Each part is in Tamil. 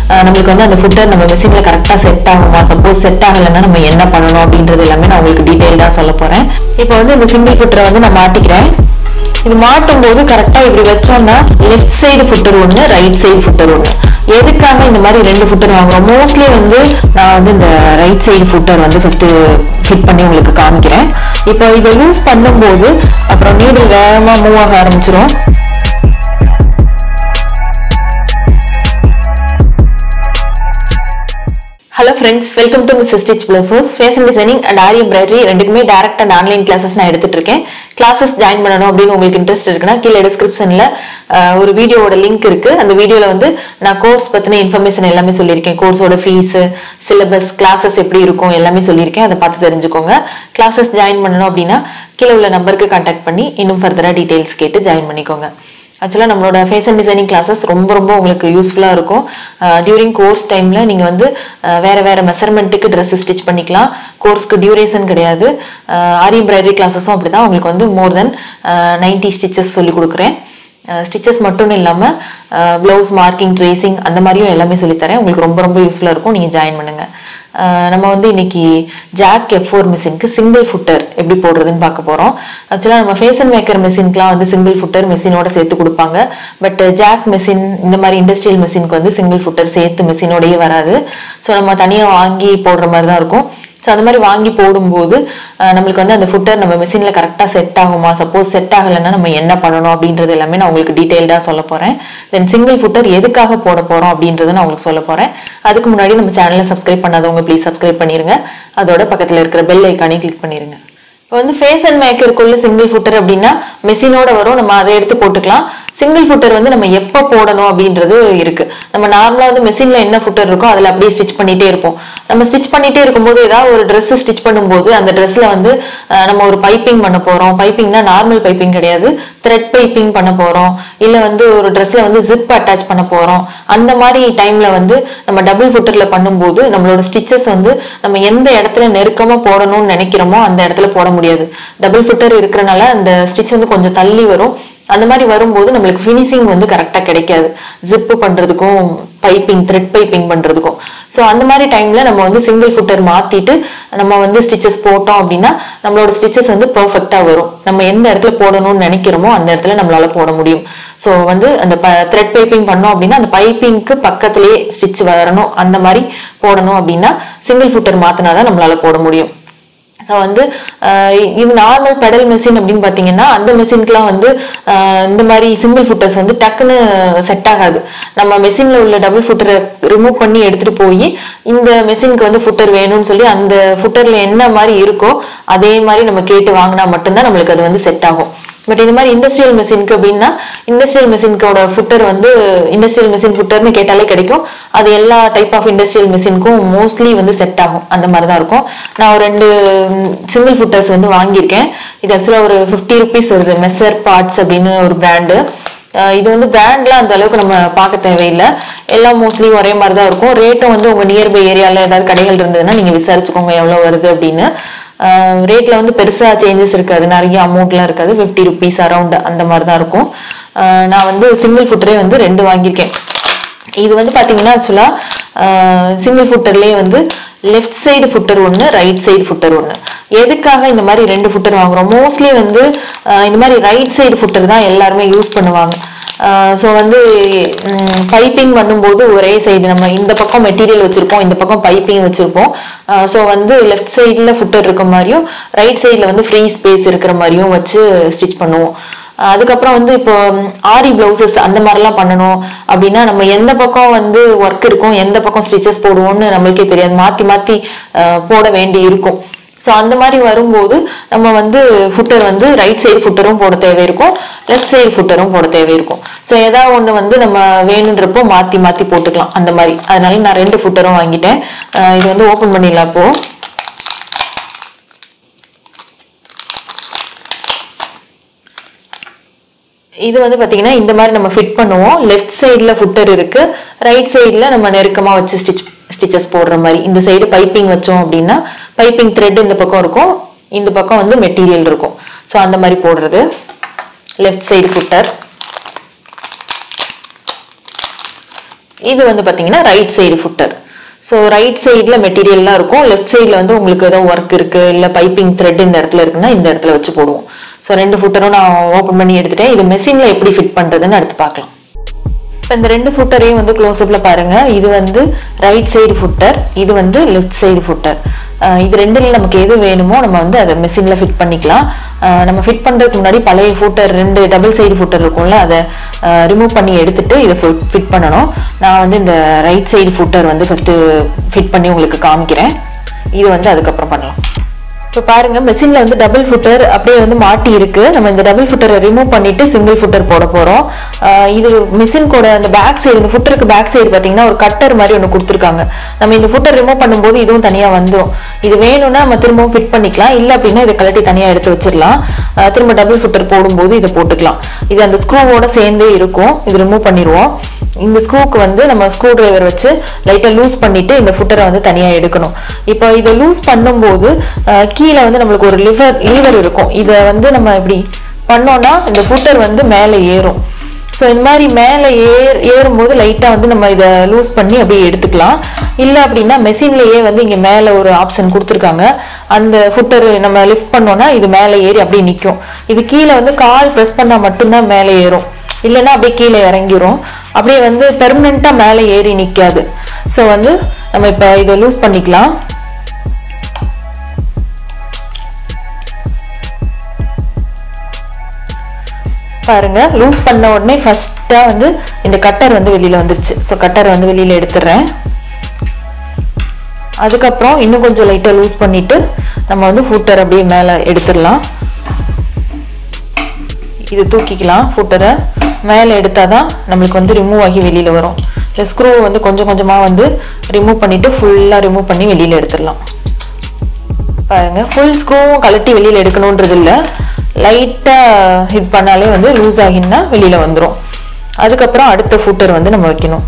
அஹ், நம்மளுக்கு வந்து அந்த ஃபுட்டர் நம்ம மிஷினில் கரெக்டாக செட் ஆகுமா சப்போஸ் செட் ஆகலைன்னா நம்ம என்ன பண்ணணும் அப்படின்றது எல்லாமே நான் உங்களுக்கு டீட்டெயில்டாக சொல்ல போகிறேன் இப்போ வந்து இந்த சிங்கிள் ஃபுட்டரை வந்து நான் மாட்டிக்கிறேன் இது மாட்டும் போது கரெக்டாக இப்படி வச்சோம்னா லெஃப்ட் சைடு ஃபுட்டர் ஒன்று ரைட் சைடு ஃபுட்டர் ஒன்று எதுக்காக இந்த மாதிரி ரெண்டு ஃபுட்டர் வாங்குறோம் மோஸ்ட்லி வந்து நான் வந்து இந்த ரைட் சைடு ஃபுட்டர் வந்து ஃபர்ஸ்ட் ஃபிட் பண்ணி உங்களுக்கு காமிக்கிறேன் இப்போ இதை யூஸ் பண்ணும்போது அப்புறம் நீடில் வேகமாக மூவ் ஆக ஆரம்பிச்சிரும் hello friends welcome to Miss Stitch பிளஸோஸ் fashion designing and aari embroidery ரெண்டுக்குமே டேரக்ட் அண்ட் ஆன்லைன் கிளாஸஸ் நான் எடுத்துட்டு இருக்கேன் கிளாஸஸ் ஜாயின் பண்ணணும் அப்படின்னு உங்களுக்கு இன்ட்ரெஸ்ட் இருக்குன்னா கீழே டிஸ்கிரிப்ஷனில் ஒரு வீடியோவோட லிங்க் இருக்கு அந்த வீடியோவில் வந்து நான் கோர்ஸ் பற்றின இன்ஃபர்மேஷன் எல்லாமே சொல்லியிருக்கேன் கோர்ஸோட ஃபீஸு சிலபஸ் கிளாஸஸ் எப்படி இருக்கும் எல்லாமே சொல்லியிருக்கேன் அதை பார்த்து தெரிஞ்சுக்கோங்க கிளாஸஸ் ஜாயின் பண்ணணும் அப்படின்னா கீழே உள்ள நம்பருக்கு கான்டாக்ட் பண்ணி இன்னும் ஃபர்தராக டீட்டெயில்ஸ் கேட்டு ஜாயின் பண்ணிக்கோங்க ஆக்சுவலாக நம்மளோட ஃபேஷன் டிசைனிங் கிளாஸஸ் ரொம்ப ரொம்ப உங்களுக்கு யூஸ்ஃபுல்லாக இருக்கும் டியூரிங் கோர்ஸ் டைமில் நீங்கள் வந்து அஹ், வேற வேற மெஷர்மெண்ட்டுக்கு ட்ரெஸ் ஸ்டிச் பண்ணிக்கலாம் கோர்ஸ்க்கு டியூரேஷன் கிடையாது ஆரி எம்ப்ராய்டரி கிளாஸஸும் அப்படி தான் உங்களுக்கு வந்து மோர் தென் நைன்டி ஸ்டிச்சஸ் சொல்லி கொடுக்குறேன் ஸ்டிச்சஸ் மட்டும் இல்லாமல் ப்ளவுஸ் மார்க்கிங் ட்ரேசிங் அந்த மாதிரியும் எல்லாமே சொல்லித்தரேன் உங்களுக்கு ரொம்ப ரொம்ப யூஸ்ஃபுல்லாக இருக்கும் நீங்கள் ஜாயின் பண்ணுங்கள் அஹ் நம்ம வந்து இன்னைக்கு ஜாக் எஃப் ஃபோர் மிஷினுக்கு சிங்கிள் ஃபுட்டர் எப்படி போடுறதுன்னு பார்க்க போகிறோம் ஆக்சுவலாக நம்ம ஃபேஷன் மேக்கர் மிஷினுக்குலாம் வந்து சிங்கிள் ஃபுட்டர் மிஷினோட சேர்த்து கொடுப்பாங்க பட் ஜாக் மிஷின் இந்த மாதிரி இண்டஸ்ட்ரியல் மிஷினுக்கு வந்து சிங்கிள் ஃபுட்டர் சேர்த்து மிஷினோடயே வராது ஸோ நம்ம தனியாக வாங்கி போடுற மாதிரி தான் இருக்கும் ஸோ அந்த மாதிரி வாங்கி போடும்போது அஹ், நம்மளுக்கு வந்து அந்த ஃபுட்டர் நம்ம மிஷினில் கரெக்டாக செட் ஆகுமா சப்போஸ் செட் ஆகலைன்னா நம்ம என்ன பண்ணணும் அப்படின்றது எல்லாமே நான் உங்களுக்கு டீட்டெயில்டாக சொல்ல போகிறேன் தென் சிங்கிள் ஃபுட்டர் எதுக்காக போட போகிறோம் அப்படின்றத நான் உங்களுக்கு சொல்ல போகிறேன் அதுக்கு முன்னாடி நம்ம சேனலை சப்ஸ்கிரைப் பண்ணாதவங்க ப்ளீஸ் சப்ஸ்கிரைப் பண்ணிருங்க அதோட பக்கத்தில் இருக்கிற பெல் ஐக்கானே கிளிக் பண்ணிருங்க இப்போ வந்து ஃபேஸ் அண்ட் மேக்கருக்குள்ள சிங்கிள் ஃபுட்டர் அப்படின்னா மெஷினோட வரும் நம்ம அதை எடுத்து போட்டுக்கலாம் சிங்கிள் ஃபுட்டர் வந்து நம்ம எப்போ போடணும் அப்படின்றது இருக்கு நம்ம நார்மலாக வந்து மெஷின்ல என்ன ஃபுட்டர் இருக்கோ அதில் அப்படியே ஸ்டிச் பண்ணிட்டே இருப்போம் நம்ம ஸ்டிச் பண்ணிட்டே இருக்கும்போது ஏதாவது ஒரு Dress ஸ்டிச் பண்ணும்போது அந்த ட்ரெஸ்ல வந்து அஹ், நம்ம ஒரு பைப்பிங் பண்ண போறோம் பைப்பிங்னா நார்மல் பைப்பிங் கிடையாது த்ரெட் பைப்பிங் பண்ண போறோம் இல்ல வந்து ஒரு ட்ரெஸ்ல வந்து ஜிப் அட்டாச் பண்ண போறோம் அந்த மாதிரி டைம்ல வந்து நம்ம டபுள் ஃபுட்டர்ல பண்ணும்போது நம்மளோட ஸ்டிச்சஸ் வந்து நம்ம எந்த இடத்துல நெருக்கமா போடணும்னு நினைக்கிறோமோ அந்த இடத்துல போட முடியாது டபுள் ஃபுட்டர் இருக்கிறனால அந்த ஸ்டிச் வந்து கொஞ்சம் தள்ளி வரும் அந்த மாதிரி வரும்போது நம்மளுக்கு ஃபினிஷிங் வந்து கரெக்டாக கிடைக்காது ஜிப்பு பண்ணுறதுக்கும் பைப்பிங் த்ரெட் பைப்பிங் பண்ணுறதுக்கும் ஸோ அந்த மாதிரி டைமில் நம்ம வந்து சிங்கிள் ஃபுட்டர் மாற்றிட்டு நம்ம வந்து ஸ்டிச்சஸ் போட்டோம் அப்படின்னா நம்மளோட ஸ்டிச்சஸ் வந்து பர்ஃபெக்டாக வரும் நம்ம எந்த இடத்துல போடணும்னு நினைக்கிறோமோ அந்த இடத்துல நம்மளால போட முடியும் ஸோ வந்து அந்த த்ரெட் பைப்பிங் பண்ணோம் அப்படின்னா அந்த பைப்பிங்க்கு பக்கத்துலேயே ஸ்டிச் வரணும் அந்த மாதிரி போடணும் அப்படின்னா சிங்கிள் ஃபுட்டர் மாற்றினா தான் நம்மளால போட முடியும் ஸோ வந்து ஆஹ் இது நார்மல் பெடல் மெஷின் அப்படின்னு பார்த்தீங்கன்னா அந்த மெஷினுக்குலாம் வந்து ஆஹ் இந்த மாதிரி சிங்கிள் ஃபுட்டர்ஸ் வந்து டக்குன்னு செட் ஆகாது நம்ம மெஷினில் உள்ள டபுள் ஃபுட்டரை ரிமூவ் பண்ணி எடுத்துட்டு போய் இந்த மெஷினுக்கு வந்து ஃபுட்டர் வேணும்னு சொல்லி அந்த ஃபுட்டரில் என்ன மாதிரி இருக்கோ அதே மாதிரி நம்ம கேட்டு வாங்கினா மட்டும்தான் நம்மளுக்கு அது வந்து செட் ஆகும் பட் இந்த மாதிரி இண்டஸ்ட்ரியல் மெஷினுக்கு அப்படின்னா இண்டஸ்ட்ரியல் மெஷினுக்கோட ஃபுட்டர் வந்து இண்டஸ்ட்ரியல் மெஷின் ஃபுட்டர்னு கேட்டாலே கிடைக்கும் அது எல்லா டைப் ஆஃப் இண்டஸ்ட்ரியல் மெஷினுக்கும் மோஸ்ட்லி வந்து செட் ஆகும் அந்த மாதிரி தான் இருக்கும் நான் ஒரு ரெண்டு சிங்கிள் ஃபுட்டர்ஸ் வந்து வாங்கியிருக்கேன் இது ஆக்சுவலாக ஒரு ஃபிஃப்டி ருபீஸ் வருது மெஸ்ஸர் பார்ட்ஸ் அப்படின்னு ஒரு பிராண்டு இது வந்து பிராண்ட்லாம் அந்த அளவுக்கு நம்ம பார்க்க தேவையில்லை எல்லாம் மோஸ்ட்லி ஒரே மாதிரி தான் இருக்கும் ரேட்டும் வந்து உங்கள் நியர்பை ஏரியாவில் ஏதாவது கடைகள் இருந்ததுன்னா நீங்கள் விசாரிச்சுக்கோங்க எவ்வளோ வருது அப்படின்னு ரேட்ல வந்து பெருசா சேஞ்சஸ் இருக்காது நிறைய அமௌண்ட்லாம் இருக்காது ஃபிஃப்டி ருபீஸ் அரௌண்ட் அந்த மாதிரி தான் இருக்கும் ஆஹ் நான் வந்து சிங்கிள் ஃபுட்டரே வந்து ரெண்டு வாங்கியிருக்கேன் இது வந்து பாத்தீங்கன்னா ஆக்சுவலா சிங்கிள் ஃபுட்டர்லேயே வந்து லெஃப்ட் சைடு ஃபுட்டர் ஒன்று ரைட் சைடு ஃபுட்டர் ஒன்று எதுக்காக இந்த மாதிரி ரெண்டு ஃபுட்டர் வாங்குறோம் மோஸ்ட்லி வந்து ஆஹ் இந்த மாதிரி ரைட் சைடு ஃபுட்டர் தான் எல்லாருமே யூஸ் பண்ணுவாங்க ஸோ வந்து பைப்பிங் பண்ணும்போது ஒரே சைடு நம்ம இந்த பக்கம் மெட்டீரியல் வச்சிருப்போம் இந்த பக்கம் பைப்பிங் வச்சிருப்போம் ஸோ வந்து லெஃப்ட் சைடில் ஃபுட்டர் இருக்க மாதிரியும் ரைட் சைடில் வந்து ஃப்ரீ ஸ்பேஸ் இருக்கிற மாதிரியும் வச்சு ஸ்டிச் பண்ணுவோம் அஹ் அதுக்கப்புறம் வந்து இப்போ ஆரி பிளவுசஸ் அந்த மாதிரிலாம் பண்ணணும் அப்படின்னா நம்ம எந்த பக்கம் வந்து ஒர்க் இருக்கும் எந்த பக்கம் ஸ்டிச்சஸ் போடுவோம்னு நம்மளுக்கே தெரியாது மாற்றி மாற்றி போட வேண்டி இருக்கும் ஸோ அந்த மாதிரி வரும்போது நம்ம வந்து ஃபுட்டர் வந்து ரைட் சைடு ஃபுட்டரும் போட தேவை இருக்கும் லெஃப்ட் சைடு ஃபுட்டரும் போட தேவை இருக்கும் ஸோ ஏதாவது ஒன்று வந்து நம்ம வேணுன்றப்போ மாற்றி மாற்றி போட்டுக்கலாம் அந்த மாதிரி அதனால நான் ரெண்டு ஃபுட்டரும் வாங்கிட்டேன் அஹ் இது வந்து ஓப்பன் பண்ணிடலாம் இப்போ இது வந்து பாத்தீங்கன்னா இந்த மாதிரி நம்ம ஃபிட் பண்ணுவோம் லெஃப்ட் சைடில் ஃபுட்டர் இருக்கு ரைட் சைடில் நம்ம நெருக்கமாக வச்சு ஸ்டிச் ஸ்டிச்சஸ் போடுற மாதிரி இந்த சைடு பைப்பிங் வச்சோம் அப்படின்னா பைப்பிங் த்ரெட் இந்த பக்கம் இருக்கும் இந்த பக்கம் வந்து மெட்டீரியல் இருக்கும் ஸோ அந்த மாதிரி போடுறது லெஃப்ட் சைடு ஃபுட்டர் இது வந்து பார்த்தீங்கன்னா right side footer so right சைடில் மெட்டீரியல்லாம் இருக்கும் லெஃப்ட் சைடில் வந்து உங்களுக்கு ஏதோ ஒர்க் இருக்கு இல்லை பைப்பிங் த்ரெட் இந்த இடத்துல இருக்குன்னா இந்த இடத்துல வச்சு போடுவோம் ஸோ ரெண்டு ஃபுட்டரும் நான் ஓப்பன் பண்ணி எடுத்துட்டேன் இது மெஷினில் எப்படி ஃபிட் பண்ணுறதுன்னு அடுத்து பார்க்கலாம் இப்போ இந்த ரெண்டு ஃபுட்டரையும் வந்து க்ளோஸ்அப்பில் பாருங்க இது வந்து ரைட் சைடு ஃபுட்டர் இது வந்து லெஃப்ட் சைடு ஃபுட்டர் இது ரெண்டுல நமக்கு எது வேணுமோ நம்ம வந்து அதை மெஷினில் ஃபிட் பண்ணிக்கலாம் அஹ் நம்ம ஃபிட் பண்ணுறதுக்கு முன்னாடி பழைய ஃபுட்டர் ரெண்டு டபுள் சைடு ஃபுட்டர் இருக்கும்ல அதை ரிமூவ் பண்ணி எடுத்துட்டு இதை ஃபிட் பண்ணணும் நான் வந்து இந்த ரைட் சைடு ஃபுட்டர் வந்து ஃபஸ்ட்டு ஃபிட் பண்ணி உங்களுக்கு காமிக்கிறேன் இது வந்து அதுக்கப்புறம் பண்ணலாம் இப்போ பாருங்க மெஷின்ல வந்து டபுள் ஃபுட்டர் அப்படியே வந்து மாட்டி இருக்கு நம்ம இந்த டபுள் ஃபுட்டரை ரிமூவ் பண்ணிட்டு சிங்கிள் ஃபுட்டர் போட போறோம் ஆஹ் இது மிஷின் கூட அந்த பேக் சைடு இந்த ஃபுட்டருக்கு பேக் சைடு பார்த்தீங்கன்னா ஒரு கட்டர் மாதிரி ஒன்று கொடுத்துருக்காங்க நம்ம இந்த ஃபுட்டர் ரிமூவ் பண்ணும்போது இதுவும் தனியாக வந்துடும் இது வேணும்னா நம்ம திரும்பவும் ஃபிட் பண்ணிக்கலாம் இல்லை அப்படின்னா இதை கழட்டி தனியாக எடுத்து வச்சிடலாம் ஆஹ் திரும்ப டபுள் ஃபுட்டர் போடும்போது இதை போட்டுக்கலாம் இது அந்த ஸ்க்ரூவோட சேர்ந்தே இருக்கும் இது ரிமூவ் பண்ணிடுவோம் இந்த ஸ்க்ரூக்கு வந்து நம்ம ஸ்க்ரூ டிரைவர் வச்சு லைட்டாக லூஸ் பண்ணிட்டு இந்த ஃபுட்டரை வந்து தனியாக எடுக்கணும் இப்போ இதை லூஸ் பண்ணும்போது அஹ், கீழே வந்து நம்மளுக்கு ஒரு லிவர் லீவர் இருக்கும் இதை வந்து நம்ம இப்படி பண்ணோம்னா இந்த ஃபுட்டர் வந்து மேலே ஏறும் ஸோ இந்த மாதிரி மேலே ஏர் ஏறும்போது லைட்டாக வந்து நம்ம இதை லூஸ் பண்ணி அப்படியே எடுத்துக்கலாம் இல்லை அப்படின்னா மெஷின்லேயே வந்து இங்கே மேலே ஒரு ஆப்ஷன் கொடுத்துருக்காங்க அந்த ஃபுட்டர் நம்ம லிஃப்ட் பண்ணோம்னா இது மேலே ஏறி அப்படியே நிற்கும் இது கீழே வந்து கால் ப்ரெஸ் பண்ணால் மட்டும்தான் மேலே ஏறும் இல்லைன்னா அப்படியே கீழே இறங்கிரும் அப்படியே வந்து பெர்மனெண்ட்டாக மேலே ஏறி நிற்காது ஸோ வந்து நம்ம இப்போ இதை லூஸ் பண்ணிக்கலாம் பாருங்க லூஸ் பண்ண உடனே ஃபர்ஸ்டா வந்து இந்த கட்டர் வந்து வெளியில வந்துருச்சு ஸோ கட்டர் வந்து வெளியில எடுத்துடுறேன் அதுக்கப்புறம் இன்னும் கொஞ்சம் லைட்டாக லூஸ் பண்ணிட்டு நம்ம வந்து ஃபுட்டர் அப்படியே மேலே எடுத்துடலாம் இது தூக்கிக்கலாம் ஃபுட்டரை மேலே எடுத்தால் தான் நம்மளுக்கு வந்து ரிமூவ் ஆகி வெளியில் வரும் இந்த ஸ்க்ரூ வந்து கொஞ்சம் கொஞ்சமாக வந்து ரிமூவ் பண்ணிவிட்டு ஃபுல்லாக ரிமூவ் பண்ணி வெளியில் எடுத்துடலாம் பாருங்க ஃபுல் ஸ்க்ரூவும் கழட்டி வெளியில் எடுக்கணுன்றது இல்லை லைட்டாக இது பண்ணாலே வந்து லூஸ் ஆகினா வெளியில் வந்துடும் அதுக்கப்புறம் அடுத்த ஃபுட்டர் வந்து நம்ம வைக்கணும்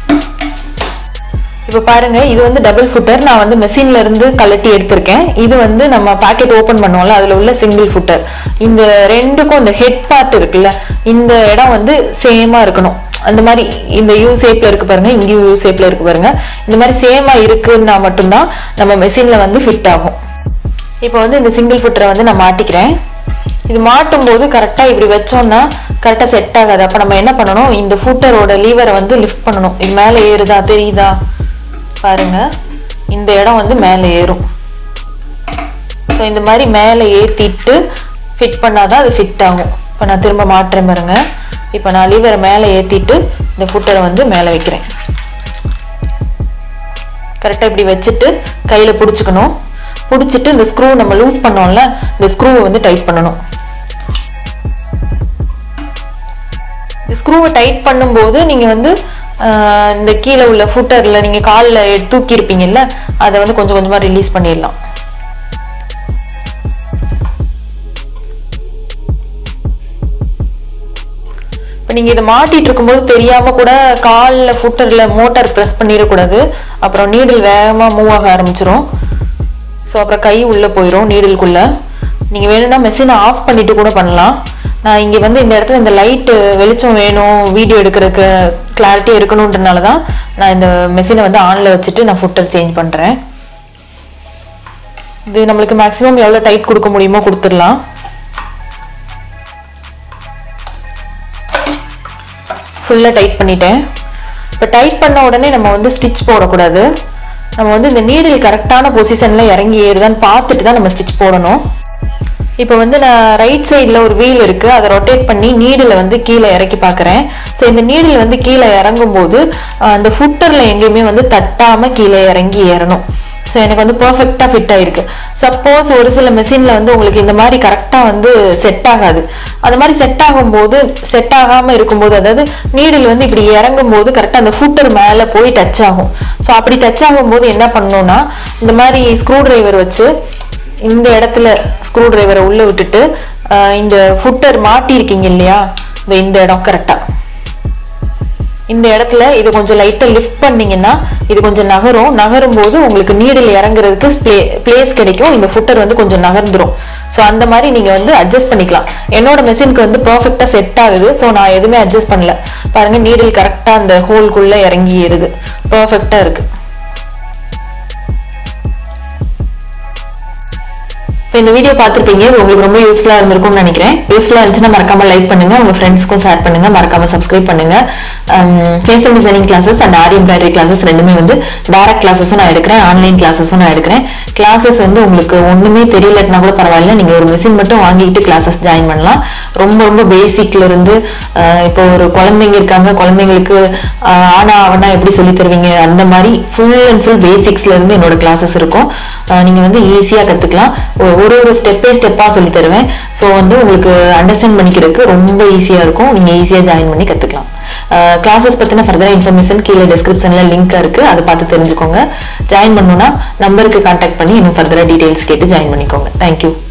இப்போ பாருங்க இது வந்து டபுள் ஃபுட்டர் நான் வந்து மெஷின்ல இருந்து கழட்டி எடுத்திருக்கேன் இது வந்து நம்ம பாக்கெட் ஓபன் பண்ணுவோம்ல அதுல உள்ள சிங்கிள் ஃபுட்டர் இந்த ரெண்டுக்கும் இந்த ஹெட் பார்ட் இருக்குல்ல இந்த இடம் வந்து சேமா இருக்கணும் அந்த மாதிரி இந்த யூ ஷேப்ல இருக்கு பாருங்க இங்கேயும் யூ ஷேப்ல இருக்கு பாருங்க இந்த மாதிரி சேமா இருக்குன்னா மட்டும்தான் நம்ம மெஷின்ல வந்து ஃபிட் ஆகும் இப்போ வந்து இந்த சிங்கிள் ஃபுட்டரை வந்து நான் மாட்டிக்கிறேன் இது மாட்டும் போது கரெக்டாக இப்படி வச்சோம்னா கரெக்டாக செட் ஆகாது அப்போ நம்ம என்ன பண்ணணும் இந்த ஃபுட்டரோட லீவரை வந்து லிஃப்ட் பண்ணணும் இது மேலே ஏறுதா தெரியுதா பாருங்க இந்த இடம் வந்து மேலே ஏறும் ஸோ இந்த மாதிரி மேலே ஏற்றிட்டு ஃபிட் பண்ணாதான் அது ஃபிட் ஆகும் இப்போ நான் திரும்ப மாட்டுறேன் பாருங்க இப்போ நான் லீவரை மேலே ஏற்றிட்டு இந்த ஃபுட்டரை வந்து மேலே வைக்கிறேன் கரெக்டாக இப்படி வச்சுட்டு கையில் பிடிச்சிக்கணும் பிடிச்சிட்டு இந்த ஸ்க்ரூ நம்ம லூஸ் பண்ணோம்ல இந்த ஸ்க்ரூவை வந்து டைட் பண்ணணும் இந்த ஸ்க்ரூவை டைட் பண்ணும்போது நீங்கள் வந்து ஆஹ், இந்த கீழே உள்ள ஃபுட்டரில் நீங்கள் காலில் தூக்கி இருப்பீங்கல்ல அதை வந்து கொஞ்சம் கொஞ்சமாக ரிலீஸ் பண்ணிடலாம் இப்போ நீங்கள் இதை மாட்டிட்டு இருக்கும்போது தெரியாமல் கூட காலில் ஃபுட்டரில் மோட்டார் ப்ரெஸ் பண்ணிடக்கூடாது அப்புறம் நீடில் வேகமாக மூவ் ஆக ஆரம்பிச்சிரும் ஸோ அப்புறம் கை உள்ளே போயிடும் நீடிலுக்குள்ளே நீங்கள் வேணும்னா மெஷினை ஆஃப் பண்ணிட்டு கூட பண்ணலாம் நான் இங்கே வந்து இந்த இடத்துல இந்த லைட்டு வெளிச்சம் வேணும் வீடியோ எடுக்கிறதுக்கு கிளாரிட்டி இருக்கணுன்றனால தான் நான் இந்த மெஷினை வந்து ஆனில் வச்சுட்டு நான் ஃபுட்டர் சேஞ்ச் பண்ணுறேன் இது நம்மளுக்கு மேக்ஸிமம் எவ்வளோ டைட் கொடுக்க முடியுமோ கொடுத்துடலாம் ஃபுல்லாக டைட் பண்ணிட்டேன் இப்போ டைட் பண்ண உடனே நம்ம வந்து ஸ்டிச் போடக்கூடாது நம்ம வந்து இந்த நீடில் கரெக்டான பொசிஷனில் இறங்கி ஏறுதான்னு பார்த்துட்டு தான் நம்ம ஸ்டிச் போடணும் இப்போ வந்து நான் ரைட் சைடில் ஒரு வீல் இருக்குது அதை ரொட்டேட் பண்ணி நீடில் வந்து கீழே இறக்கி பார்க்குறேன் ஸோ இந்த நீடில் வந்து கீழே இறங்கும்போது ஆஹ், அந்த ஃபுட்டரில் எங்கேயுமே வந்து தட்டாமல் கீழே இறங்கி ஏறணும் ஸோ எனக்கு வந்து பர்ஃபெக்டாக ஃபிட் ஆயிருக்கு சப்போஸ் ஒரு சில மெஷினில் வந்து உங்களுக்கு இந்த மாதிரி கரெக்டாக வந்து செட் ஆகாது அந்த மாதிரி செட் ஆகும்போது செட் ஆகாமல் இருக்கும்போது அதாவது நீடில் வந்து இப்படி இறங்கும்போது கரெக்டாக அந்த ஃபுட்டர் மேலே போய் டச் ஆகும் ஸோ அப்படி டச் ஆகும்போது என்ன பண்ணணும்னா இந்த மாதிரி ஸ்க்ரூ டிரைவர் வச்சு இந்த இடத்துல ஸ்க்ரூ டிரைவரை உள்ளே விட்டுட்டு ஆஹ் இந்த ஃபுட்டர் மாட்டியிருக்கீங்க இல்லையா இந்த இந்த இடம் கரெக்டாக இந்த இடத்துல இது கொஞ்சம் லைட்டாக லிஃப்ட் பண்ணீங்கன்னா இது கொஞ்சம் நகரும் நகரும் போது உங்களுக்கு நீடில் இறங்குறதுக்கு பிளே பிளேஸ் கிடைக்கும் இந்த ஃபுட்டர் வந்து கொஞ்சம் நகர்ந்துரும் ஸோ அந்த மாதிரி நீங்கள் வந்து அட்ஜஸ்ட் பண்ணிக்கலாம் என்னோட மெஷினுக்கு வந்து பர்ஃபெக்டாக செட் ஆகுது ஸோ நான் எதுவுமே அட்ஜஸ்ட் பண்ணல பாருங்க நீடில் கரெக்டாக அந்த ஹோல்குள்ளே இறங்கி ஏறுது பர்ஃபெக்டாக இருக்குது இப்போ இந்த வீடியோ பார்த்துருப்பீங்க இது உங்களுக்கு ரொம்ப யூஸ்ஃபுல்லாக இருந்திருக்கும்னு நினைக்கிறேன் யூஸ்ஃபுல்லாக இருந்துச்சுன்னா மறக்காம லைக் பண்ணுங்க உங்க ஃப்ரெண்ட்ஸ்க்கும் ஷேர் பண்ணுங்க மறக்காம சப்ஸ்கிரைப் பண்ணுங்க fashion designing classes and aari embroidery classes ரெண்டுமே வந்து டேரக்ட் கிளாஸஸும் நான் எடுக்கிறேன் ஆன்லைன் கிளாஸஸும் நான் எடுக்கிறேன் கிளாஸஸ் வந்து உங்களுக்கு ஒண்ணுமே தெரியலன்னா கூட பரவாயில்ல நீங்க ஒரு மிஷின் மட்டும் வாங்கிட்டு கிளாஸஸ் ஜாயின் பண்ணலாம் ரொம்ப ரொம்ப பேசிக்ல இருந்து அஹ், இப்போ ஒரு குழந்தைங்க இருக்காங்க குழந்தைங்களுக்கு அஹ், ஆனா அவனா எப்படி சொல்லி தருவீங்க அந்த மாதிரி ஃபுல் அண்ட் ஃபுல் பேசிக்ஸ்ல இருந்து என்னோட கிளாஸஸ் இருக்கும் அஹ், நீங்க வந்து ஈஸியா கத்துக்கலாம் ஒ- ஒரு ஒரு ஸ்டெப் பை ஸ்டெப்பா சொல்லி தருவேன் ஸோ வந்து உங்களுக்கு அண்டர்ஸ்டாண்ட் பண்ணிக்கிறதுக்கு ரொம்ப ஈஸியா இருக்கும் நீங்க ஈஸியா ஜாயின் பண்ணி கத்துக்கலாம் கிளாஸஸ் பத்தின ஃபர்தர் இன்ஃபர்மேஷன் கீழே டிஸ்கிரிப்ஷன்ல லிங்க் இருக்கு அதை பார்த்து தெரிஞ்சுக்கோங்க ஜாயின் பண்ணணும்னா நம்பருக்கு கான்டாக்ட் பண்ணி இன்னும் ஃபர்தரா டீடைல்ஸ் கேட்டு ஜாயின் பண்ணிக்கோங்க தேங்க்யூ